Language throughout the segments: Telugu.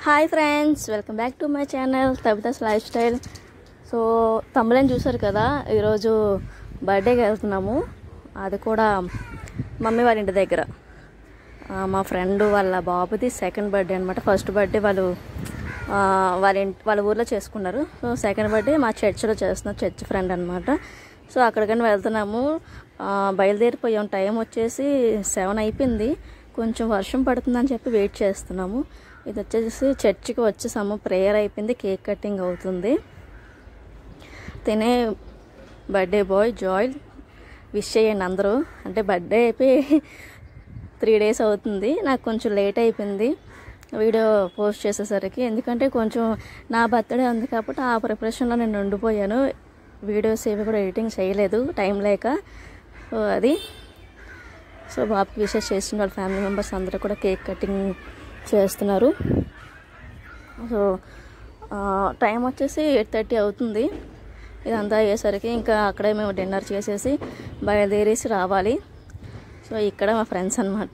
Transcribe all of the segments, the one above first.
hi friends welcome back to my channel Tabitha's lifestyle so తమ్ములని చూసారు కదా ఈరోజు బర్త్డేకి వెళ్తున్నాము అది కూడా మమ్మీ వాళ్ళ ఇంటి దగ్గర ఆ, మా ఫ్రెండ్ వాళ్ళ బాబుది సెకండ్ బర్త్డే అనమాట ఫస్ట్ బర్త్డే వాళ్ళు ఆ, వాళ్ళ ఇంటి వాళ్ళ ఊర్లో చేసుకున్నారు సో సెకండ్ బర్త్డే మా చర్చిలో చేస్తున్నారు చర్చ్ ఫ్రెండ్ అనమాట సో అక్కడికని వెళ్తున్నాము ఆ, బయలుదేరిపోయాం టైం వచ్చేసి సెవెన్ అయిపోయింది కొంచెం వర్షం పడుతుందని చెప్పి వెయిట్ చేస్తున్నాము ఇది వచ్చేసి చర్చికి వచ్చేసాము ప్రేయర్ అయిపోయింది కేక్ కటింగ్ అవుతుంది తినే బర్త్డే బాయ్ జాయ్ విష్ చేయండి అందరూ అంటే బర్త్డే అయిపోయి త్రీ డేస్ అవుతుంది నాకు కొంచెం లేట్ అయిపోయింది వీడియో పోస్ట్ చేసేసరికి ఎందుకంటే కొంచెం నా బర్త్డే ఉంది కాబట్టి ఆ ప్రిపరేషన్లో నేను ఉండిపోయాను వీడియోస్ ఏవి కూడా ఎడిటింగ్ చేయలేదు టైం లేక సో అది సో బాబుకి విషెస్ చేస్తున్న వాళ్ళ ఫ్యామిలీ మెంబర్స్ అందరూ కూడా కేక్ కటింగ్ చేస్తున్నారు సో ఆ, టైం వచ్చేసి ఎయిట్ థర్టీ అవుతుంది ఇదంతా అయ్యేసరికి ఇంకా అక్కడే మేము డిన్నర్ చేసేసి బయలుదేరేసి రావాలి సో ఇక్కడ మా ఫ్రెండ్స్ అనమాట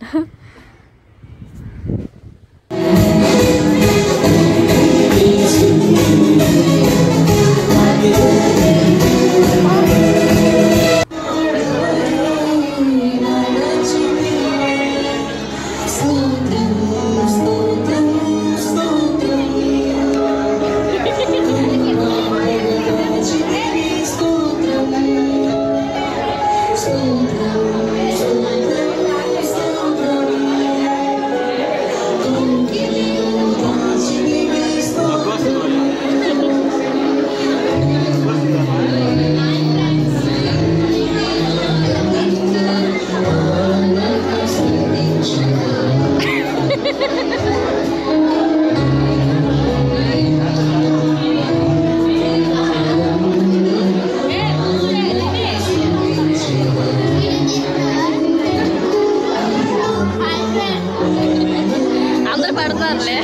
అందరు పడతారులే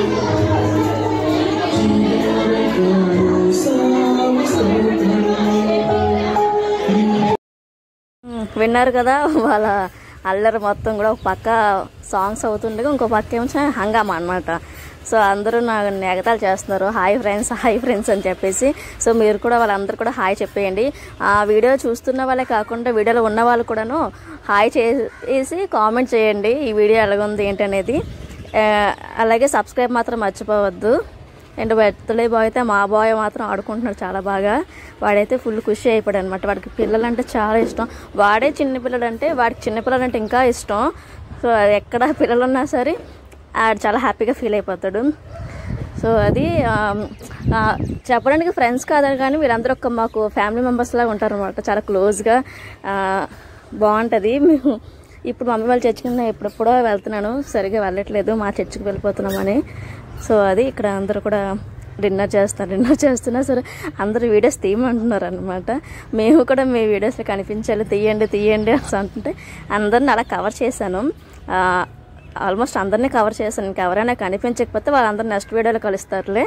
విన్నారు కదా వాళ్ళ అల్లరి మొత్తం కూడా ఒక పక్క సాంగ్స్ అవుతుండగా ఇంకో పక్క ఏమో హంగామా అనమాట సో అందరూ నాకు ఎగతాలు చేస్తున్నారు హాయ్ ఫ్రెండ్స్ హాయ్ ఫ్రెండ్స్ అని చెప్పేసి సో మీరు కూడా వాళ్ళందరూ కూడా హాయ్ చెప్పేయండి ఆ వీడియో చూస్తున్న వాళ్ళే కాకుండా వీడియోలో ఉన్న వాళ్ళు కూడాను హాయ్ చేసి కామెంట్ చేయండి ఈ వీడియో ఎలాగుంది ఏంటనేది ఆ, అలాగే సబ్స్క్రైబ్ మాత్రం మర్చిపోవద్దు అండ్ బర్త్డే బాయ్ అయితే మా బాయ్ మాత్రం ఆడుకుంటున్నాడు చాలా బాగా వాడైతే ఫుల్ ఖుషి అయిపోయాడు అనమాట వాడికి పిల్లలు అంటే చాలా ఇష్టం వాడే చిన్న పిల్లలు అంటే వాడికి చిన్న పిల్లలు అంటే ఇంకా ఇష్టం సో అది ఎక్కడ పిల్లలు ఉన్నా సరే ఆడు చాలా హ్యాపీగా ఫీల్ అయిపోతాడు సో అది ఆ, ఆ, చెప్పడానికి ఫ్రెండ్స్ కాదని కానీ వీళ్ళందరూ ఒక మాకు ఫ్యామిలీ మెంబర్స్ లాగా ఉంటారు అనమాట చాలా క్లోజ్గా బాగుంటుంది మేము ఇప్పుడు మమ్మీ వాళ్ళ చర్చికి నేను ఎప్పుడెప్పుడో వెళ్తున్నాను సరిగా వెళ్ళట్లేదు మా చర్చికి వెళ్ళిపోతున్నామని సో అది ఇక్కడ అందరూ కూడా డిన్నర్ చేస్తారు డిన్నర్ చేస్తున్నా సరే అందరూ వీడియోస్ తీయమంటున్నారు అనమాట మేము కూడా మీ వీడియోస్లో కనిపించాలి తీయండి తీయండి అని అంటుంటే అందరిని అలా కవర్ చేశాను ఆ, ఆల్మోస్ట్ అందరినీ కవర్ చేశాను ఇంకా ఎవరైనా కనిపించకపోతే వాళ్ళందరూ నెక్స్ట్ వీడియోలో కలుస్తారులే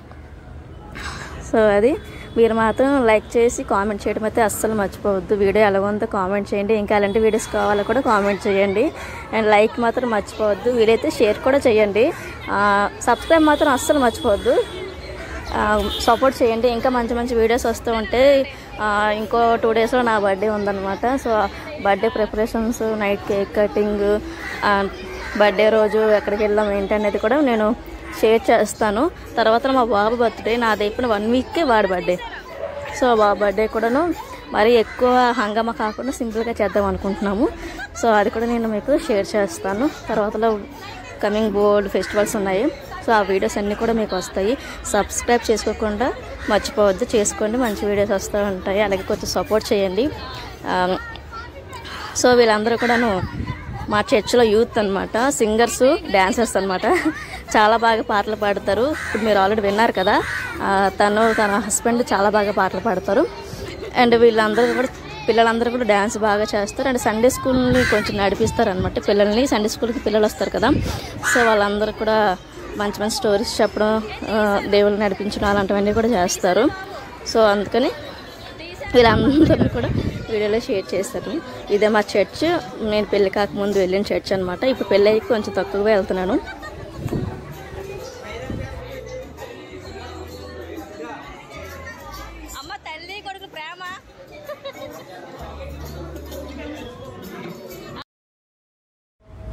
సో అది మీరు మాత్రం లైక్ చేసి కామెంట్ చేయడం అయితే అస్సలు మర్చిపోవద్దు వీడియో ఎలా ఉందో కామెంట్ చేయండి ఇంకా ఎలాంటి వీడియోస్ కావాలో కూడా కామెంట్ చేయండి అండ్ లైక్ మాత్రం మర్చిపోవద్దు వీలైతే షేర్ కూడా చేయండి సబ్స్క్రైబ్ మాత్రం అస్సలు మర్చిపోవద్దు సపోర్ట్ చేయండి ఇంకా మంచి మంచి వీడియోస్ వస్తూ ఉంటే ఆ, ఇంకో టూ డేస్లో నా బర్త్డే ఉందన్నమాట so birthday preparations night cake cutting birthday రోజు ఎక్కడికి వెళ్దాం ఏంటనేది కూడా నేను షేర్ చేస్తాను తర్వాత మా బాబు బర్త్డే నాది అయిపోయిన వన్ వీక్కే వాడి బర్త్డే సో బాబు బర్త్డే కూడాను మరీ ఎక్కువ హంగామా కాకుండా సింపుల్గా చేద్దాం అనుకుంటున్నాము సో అది కూడా నేను మీకు షేర్ చేస్తాను తర్వాతలో కమింగ్ బోర్డ్ ఫెస్టివల్స్ ఉన్నాయి సో ఆ వీడియోస్ అన్నీ కూడా మీకు వస్తాయి సబ్స్క్రైబ్ చేసుకోకుండా మర్చిపోవద్దు చేసుకోండి మంచి వీడియోస్ వస్తూ ఉంటాయి అలాగే కొంచెం సపోర్ట్ చేయండి ఆ, సో వీళ్ళందరూ కూడాను మా చర్చిలో యూత్ అనమాట సింగర్స్ డాన్సర్స్ అనమాట చాలా బాగా పాటలు పాడతారు ఇప్పుడు మీరు ఆల్రెడీ విన్నారు కదా ఆ, తను తన హస్బెండ్ చాలా బాగా పాటలు పాడతారు అండ్ వీళ్ళందరూ కూడా పిల్లలందరూ కూడా డ్యాన్స్ బాగా చేస్తారు అండ్ సండే స్కూల్ని కొంచెం నడిపిస్తారు అనమాట పిల్లల్ని సండే స్కూల్కి పిల్లలు వస్తారు కదా సో వాళ్ళందరూ కూడా మంచి మంచి స్టోరీస్ చెప్పడం ఆ, దేవుళ్ళు నడిపించడం అలాంటివన్నీ కూడా చేస్తారు సో అందుకని వీళ్ళందరూ కూడా వీడియోలో షేర్ చేశారు ఇదే మా చర్చ్ నేను పెళ్లి కాకముందు వెళ్ళిన చర్చ్ అనమాట ఇప్పుడు పెళ్ళి అయ్యి కొంచెం తక్కువగా వెళ్తున్నాను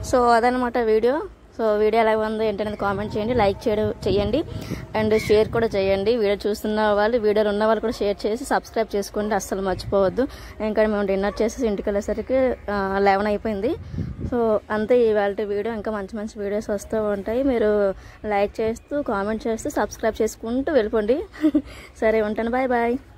సో అదనమాట వీడియో సో వీడియో ఎలా ఉందో ఏంటనేది కామెంట్ చేయండి లైక్ చేయడం చేయండి అండ్ షేర్ కూడా చేయండి వీడియో చూస్తున్న వాళ్ళు వీడియోలో ఉన్న వాళ్ళు కూడా షేర్ చేసి సబ్స్క్రైబ్ చేసుకోండి అస్సలు మర్చిపోవద్దు ఇంకా మేము డిన్నర్ చేసి ఇంటికి వెళ్ళేసరికి లెవెన్ అయిపోయింది సో అంతే ఇవాళ వీడియో ఇంకా మంచి మంచి వీడియోస్ వస్తూ ఉంటాయి మీరు లైక్ చేస్తూ కామెంట్ చేస్తూ సబ్స్క్రైబ్ చేసుకుంటూ వెళ్ళిపోండి సరే ఉంటాను బాయ్ బాయ్